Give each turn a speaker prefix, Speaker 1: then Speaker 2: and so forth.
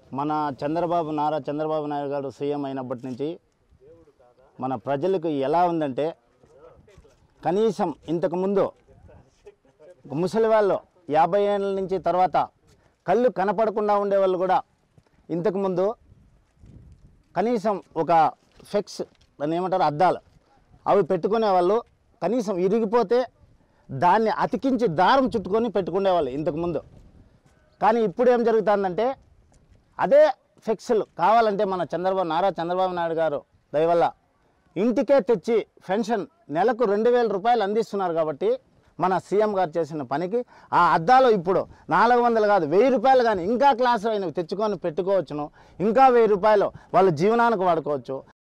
Speaker 1: మన చంద్రబాబు నారా చంద్రబాబు నాయుడు గారు సీఎం అయినప్పటి నుంచి మన ప్రజలకు ఎలా ఉందంటే కనీసం ఇంతకుముందు ముసలి వాళ్ళు యాభై ఏళ్ళ నుంచి తర్వాత కళ్ళు కనపడకుండా ఉండేవాళ్ళు కూడా ఇంతకుముందు కనీసం ఒక ఫెక్స్ దాన్ని ఏమంటారు అద్దాలు అవి పెట్టుకునే వాళ్ళు కనీసం ఇరిగిపోతే దాన్ని అతికించి దారం చుట్టుకొని పెట్టుకునేవాళ్ళు ఇంతకుముందు కానీ ఇప్పుడు ఏం జరుగుతుందంటే అదే ఫిక్స్లు కావాలంటే మన చంద్రబాబు నారా చంద్రబాబు నాయుడు గారు దయవల్ల ఇంటికే తెచ్చి పెన్షన్ నెలకు రెండు వేల రూపాయలు అందిస్తున్నారు కాబట్టి మన సీఎం గారు చేసిన పనికి ఆ అద్దాలు ఇప్పుడు నాలుగు వందలు కాదు వెయ్యి రూపాయలు కానీ ఇంకా క్లాస్ అయినవి తెచ్చుకొని పెట్టుకోవచ్చును ఇంకా వెయ్యి రూపాయలు వాళ్ళ జీవనానికి వాడుకోవచ్చు